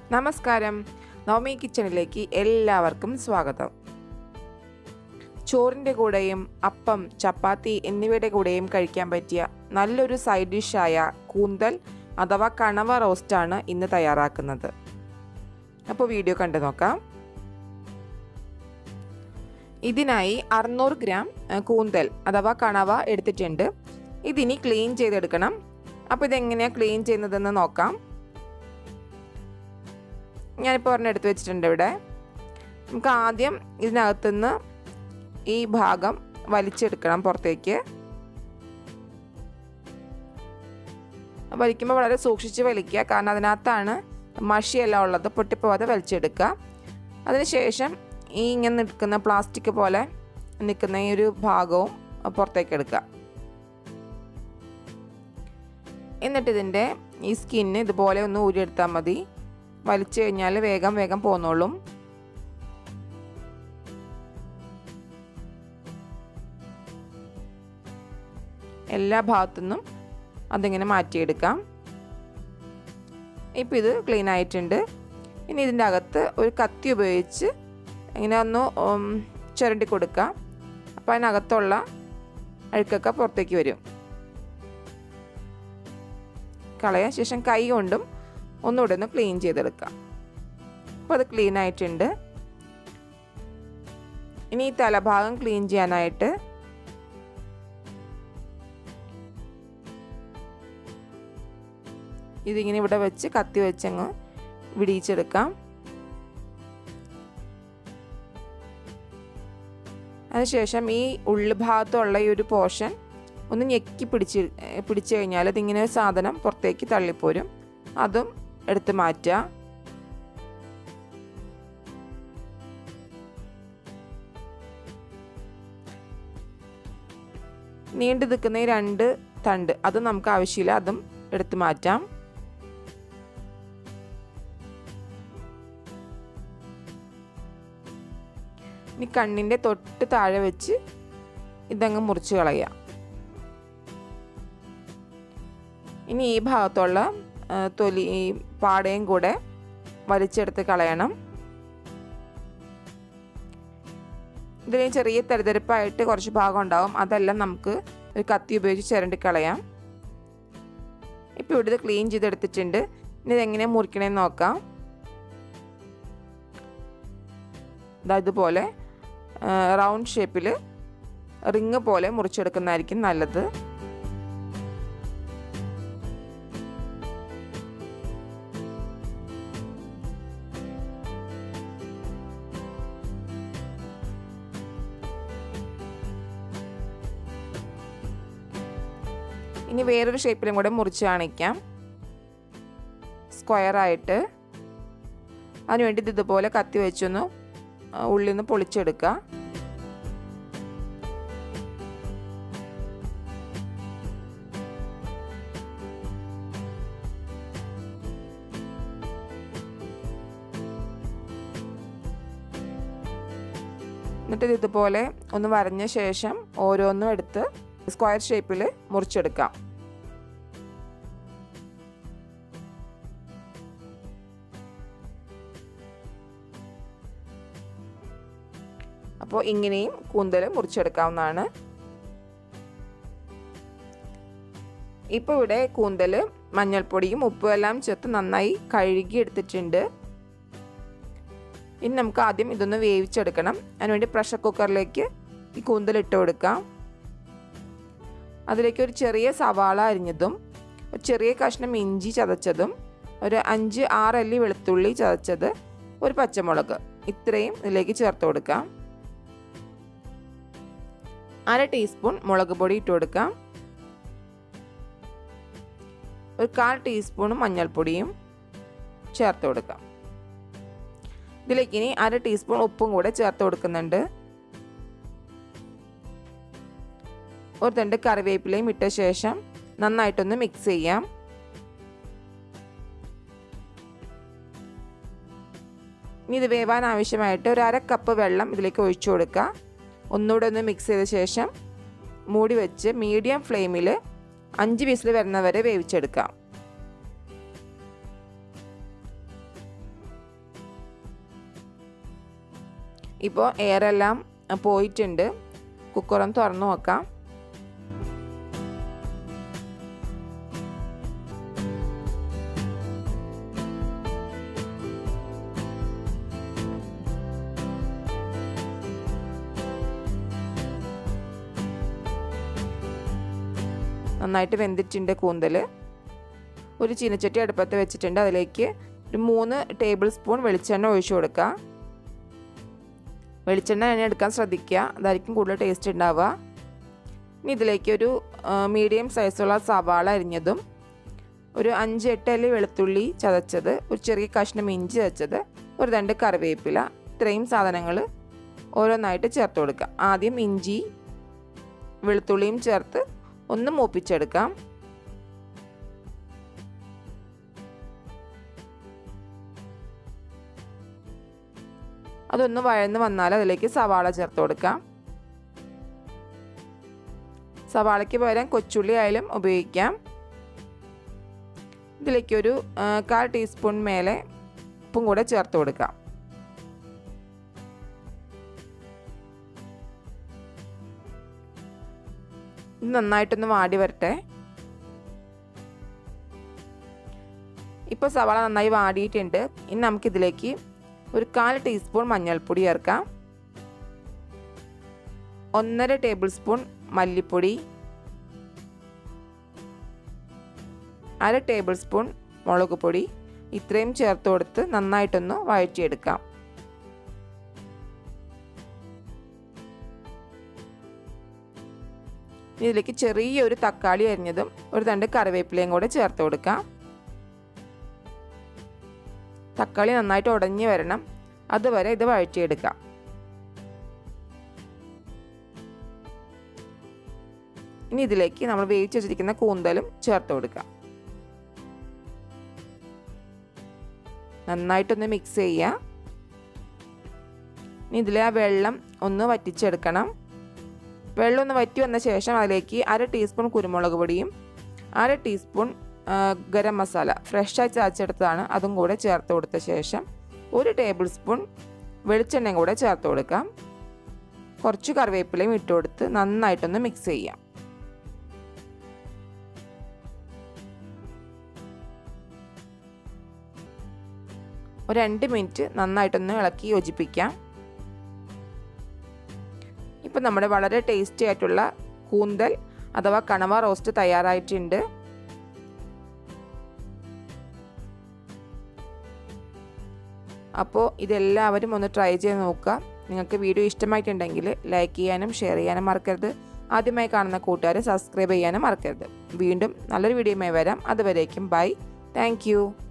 നമസ്കാരം നവമി കിച്ചണിലേക്ക് എല്ലാവർക്കും സ്വാഗതം ചോറിൻ്റെ കൂടെയും അപ്പം ചപ്പാത്തി എന്നിവയുടെ കൂടെയും കഴിക്കാൻ പറ്റിയ നല്ലൊരു സൈഡ് ഡിഷായ കൂന്തൽ അഥവാ കണവ റോസ്റ്റാണ് ഇന്ന് തയ്യാറാക്കുന്നത് അപ്പോൾ വീഡിയോ കണ്ടു നോക്കാം ഇതിനായി അറുന്നൂറ് ഗ്രാം ഏഹ്, കൂന്തൽ അഥവാ കണവ എടുത്തിട്ടുണ്ട് ഇതിനി ക്ലീൻ ചെയ്തെടുക്കണം അപ്പോൾ ഇതെങ്ങനെയാണ് ക്ലീൻ ചെയ്യുന്നതെന്ന് നോക്കാം ഞാനിപ്പോൾ ഒരെണ്ണം എടുത്ത് വെച്ചിട്ടുണ്ട് ഇവിടെ നമുക്ക് ആദ്യം ഇതിനകത്തുനിന്ന് ഈ ഭാഗം വലിച്ചെടുക്കണം പുറത്തേക്ക് വലിക്കുമ്പോൾ വളരെ സൂക്ഷിച്ച് വലിക്കുക കാരണം അതിനകത്താണ് മഷിയെല്ലാം ഉള്ളത് പൊട്ടിപ്പോവാതെ വലിച്ചെടുക്കുക അതിനുശേഷം ഈ ഇങ്ങനെ നിൽക്കുന്ന പ്ലാസ്റ്റിക് പോലെ നിൽക്കുന്ന ഈ ഒരു ഭാഗവും പുറത്തേക്ക് എടുക്കുക എന്നിട്ട് ഇതിൻ്റെ ഈ സ്കിന്ന് ഇതുപോലെ ഒന്ന് ഊരിയെടുത്താൽ മതി വലിച്ചു കഴിഞ്ഞാൽ വേഗം വേഗം പോന്നോളും എല്ലാ ഭാഗത്തുനിന്നും അതിങ്ങനെ മാറ്റിയെടുക്കാം ഇപ്പം ഇത് ക്ലീൻ ആയിട്ടുണ്ട് ഇനി ഇതിൻ്റെ അകത്ത് ഒരു കത്തി ഉപയോഗിച്ച് ഇങ്ങനെ ഒന്ന് ഉം, ചുരണ്ടി കൊടുക്കാം അപ്പോൾ അതിനകത്തുള്ള അഴുക്കൊക്കെ പുറത്തേക്ക് വരും കളയാൻ ശേഷം കൈ കൊണ്ടും ഒന്നുകൂടെ ഒന്ന് ക്ലീൻ ചെയ്തെടുക്കാം അപ്പോൾ അത് ക്ലീൻ ആയിട്ടുണ്ട് ഇനി ഈ തലഭാഗം ക്ലീൻ ചെയ്യാനായിട്ട് ഇതിങ്ങനെ ഇവിടെ വെച്ച് കത്തി വെച്ചങ്ങ് വിടിയിച്ചെടുക്കാം അതിനുശേഷം ഈ ഉള്ളുഭാഗത്തുള്ള ഈ ഒരു പോർഷൻ ഒന്ന് ഞെക്കി പിടിച്ച് പിടിച്ചു കഴിഞ്ഞാൽ ഇതിങ്ങനെ ഒരു സാധനം പുറത്തേക്ക് തള്ളിപ്പോരും അതും എടുത്ത് മാറ്റുക നീണ്ടു നിൽക്കുന്ന ഈ രണ്ട് തണ്ട് അതും നമുക്ക് ആവശ്യമില്ല അതും എടുത്ത് മാറ്റാം ഇനി കണ്ണിൻ്റെ തൊട്ട് താഴെ വെച്ച് ഇതങ്ങ് മുറിച്ച് കളയാം ഇനി ഈ ഭാഗത്തുള്ള ആ, തൊലി ഈ പാടയും കൂടെ വലിച്ചെടുത്ത് കളയണം ഇതിന് ചെറിയ തെരതെരപ്പായിട്ട് കുറച്ച് ഭാഗം ഉണ്ടാവും അതെല്ലാം നമുക്ക് ഒരു കത്തി ഉപയോഗിച്ച് ചിരണ്ടി കളയാം ഇപ്പോൾ ഇവിടെ ഇത് ക്ലീൻ ചെയ്തെടുത്തിട്ടുണ്ട് ഇനി ഇതെങ്ങനെ മുറിക്കണേന്ന് നോക്കാം ഇതാ ഇതുപോലെ റൗണ്ട് ഷേപ്പിൽ റിങ് പോലെ മുറിച്ചെടുക്കുന്നതായിരിക്കും നല്ലത് ഇനി വേറൊരു ഷേപ്പിലും കൂടെ മുറിച്ച് കാണിക്കാം സ്ക്വയറായിട്ട് അതിനുവേണ്ടി ഇത് ഇതുപോലെ കത്തി വെച്ചൊന്ന് ആ, ഉള്ളിൽ നിന്ന് പൊളിച്ചെടുക്കുക എന്നിട്ട് ഇത് ഇതുപോലെ ഒന്ന് വരഞ്ഞ ശേഷം ഓരോന്നും എടുത്ത് സ്ക്വയർ ഷേപ്പിൽ മുറിച്ചെടുക്കാം അപ്പോൾ ഇങ്ങനെയും കൂന്തൽ മുറിച്ചെടുക്കാവുന്നതാണ് ഇപ്പോൾ ഇവിടെ കൂന്തൽ മഞ്ഞൾപ്പൊടിയും ഉപ്പും എല്ലാം ചേർത്ത് നന്നായി കഴുകി എടുത്തിട്ടുണ്ട് ഇനി നമുക്ക് ആദ്യം ഇതൊന്ന് വേവിച്ചെടുക്കണം അതിനുവേണ്ടി പ്രഷർ കുക്കറിലേക്ക് ഈ കൂന്തൽ ഇട്ട് കൊടുക്കാം അതിലേക്ക് ഒരു ചെറിയ സവാള അരിഞ്ഞതും ഒരു ചെറിയ കഷ്ണം ഇഞ്ചി ചതച്ചതും ഒരു അഞ്ച് ആറല്ലി വെളുത്തുള്ളി ചതച്ചത് ഒരു പച്ചമുളക് ഇത്രയും ഇതിലേക്ക് ചേർത്ത് കൊടുക്കാം അര ടീസ്പൂൺ മുളക് പൊടി ഇട്ട് കൊടുക്കാം ഒരു കാൽ ടീസ്പൂൺ മഞ്ഞൾപ്പൊടിയും ചേർത്ത് കൊടുക്കാം ഇതിലേക്ക് ഇനി അര ടീസ്പൂൺ ഉപ്പും കൂടെ ചേർത്ത് കൊടുക്കുന്നുണ്ട് ഒരു രണ്ട് കറിവേപ്പിലയും ഇട്ട ശേഷം നന്നായിട്ടൊന്ന് മിക്സ് ചെയ്യാം ഇനി ഇത് വേവാൻ ആവശ്യമായിട്ട് ഒരു അര കപ്പ് വെള്ളം ഇതിലേക്ക് ഒഴിച്ചു കൊടുക്കുക ഒന്നുകൂടെ ഒന്ന് മിക്സ് ചെയ്ത ശേഷം മൂടി വെച്ച് മീഡിയം ഫ്ലെയിമിൽ അഞ്ച് വിസിൽ വരുന്നവരെ വേവിച്ചെടുക്കാം ഇപ്പോൾ എയറെല്ലാം പോയിട്ടുണ്ട് കുക്കറൊന്ന് തുറന്നു നോക്കാം നന്നായിട്ട് വെന്തിട്ടുണ്ട് കൂന്തൽ ഒരു ചീനച്ചട്ടി അടുപ്പത്ത് വെച്ചിട്ടുണ്ട് അതിലേക്ക് ഒരു മൂന്ന് ടേബിൾ സ്പൂൺ വെളിച്ചെണ്ണ ഒഴിച്ചു കൊടുക്കുക വെളിച്ചെണ്ണ എണ്ണ എടുക്കാൻ ശ്രദ്ധിക്കുക അതായിരിക്കും കൂടുതൽ ടേസ്റ്റ് ഉണ്ടാവുക ഇനി ഇതിലേക്ക് ഒരു മീഡിയം സൈസുള്ള സവാള അരിഞ്ഞതും ഒരു അഞ്ച് എട്ട് അല്ലി വെളുത്തുള്ളി ചതച്ചത് ഒരു ചെറിയ കഷ്ണം ഇഞ്ചി ചതച്ചത് ഒരു രണ്ട് കറിവേപ്പില ഇത്രയും സാധനങ്ങൾ ഓരോന്നായിട്ട് ചേർത്ത് കൊടുക്കാം ആദ്യം ഇഞ്ചി വെളുത്തുള്ളിയും ചേർത്ത് ഒന്ന് മൂപ്പിച്ചെടുക്കാം അതൊന്ന് വഴന്ന് വന്നാൽ അതിലേക്ക് സവാള ചേർത്ത് കൊടുക്കാം സവാളയ്ക്ക് പകരം കൊച്ചുള്ളി ആയാലും ഉപയോഗിക്കാം ഇതിലേക്ക് ഒരു കാൽ ടീസ്പൂൺ മേലെ ഉപ്പും കൂടെ ചേർത്ത് കൊടുക്കാം ഇത് നന്നായിട്ടൊന്ന് വാടി വരട്ടെ ഇപ്പോൾ സവാള നന്നായി വാടിയിട്ടുണ്ട് ഇനി നമുക്കിതിലേക്ക് ഒരു കാൽ ടീസ്പൂൺ മഞ്ഞൾപ്പൊടി ചേർക്കാം ഒന്നര ടേബിൾ സ്പൂൺ മല്ലിപ്പൊടി അര ടേബിൾ സ്പൂൺ മുളക് പൊടി ഇത്രയും ചേർത്ത് കൊടുത്ത് നന്നായിട്ടൊന്ന് വഴറ്റിയെടുക്കാം ഇതിലേക്ക് ചെറിയൊരു തക്കാളി അരിഞ്ഞതും ഒരു രണ്ട് കറിവേപ്പിലയും കൂടെ ചേർത്ത് കൊടുക്കാം തക്കാളി നന്നായിട്ട് ഉടഞ്ഞു വരണം അതുവരെ ഇത് വഴറ്റിയെടുക്കാം ഇനി ഇതിലേക്ക് നമ്മൾ വേവിച്ച് വെച്ചിരിക്കുന്ന കൂന്തലും ചേർത്ത് കൊടുക്കാം നന്നായിട്ടൊന്ന് മിക്സ് ചെയ്യുക ഇനി ഇതിലെ ആ വെള്ളം ഒന്ന് വറ്റിച്ചെടുക്കണം വെള്ളം ഒന്ന് വറ്റി വന്ന ശേഷം അതിലേക്ക് അര ടീസ്പൂൺ കുരുമുളക് പൊടിയും അര ടീസ്പൂൺ ഗരം മസാല ഫ്രഷായി ചാച്ചെടുത്തതാണ് അതും കൂടെ ചേർത്ത് കൊടുത്ത ശേഷം ഒരു ടേബിൾ സ്പൂൺ വെളിച്ചെണ്ണയും കൂടെ ചേർത്ത് കൊടുക്കാം കുറച്ച് കറിവേപ്പിലയും ഇട്ട് കൊടുത്ത് നന്നായിട്ടൊന്ന് മിക്സ് ചെയ്യാം ഒരു രണ്ട് മിനിറ്റ് നന്നായിട്ടൊന്ന് ഇളക്കി യോജിപ്പിക്കാം ഇപ്പം നമ്മുടെ വളരെ ടേസ്റ്റി ആയിട്ടുള്ള കൂന്തൽ അഥവാ കണവ റോസ്റ്റ് തയ്യാറായിട്ടുണ്ട് അപ്പോൾ ഇതെല്ലാവരും ഒന്ന് ട്രൈ ചെയ്ത് നോക്കുക നിങ്ങൾക്ക് വീഡിയോ ഇഷ്ടമായിട്ടുണ്ടെങ്കിൽ ലൈക്ക് ചെയ്യാനും ഷെയർ ചെയ്യാനും മറക്കരുത് ആദ്യമായി കാണുന്ന കൂട്ടുകാരെ സബ്സ്ക്രൈബ് ചെയ്യാനും മറക്കരുത് വീണ്ടും നല്ലൊരു വീഡിയോയുമായി വരാം അതുവരേക്കും ബൈ താങ്ക്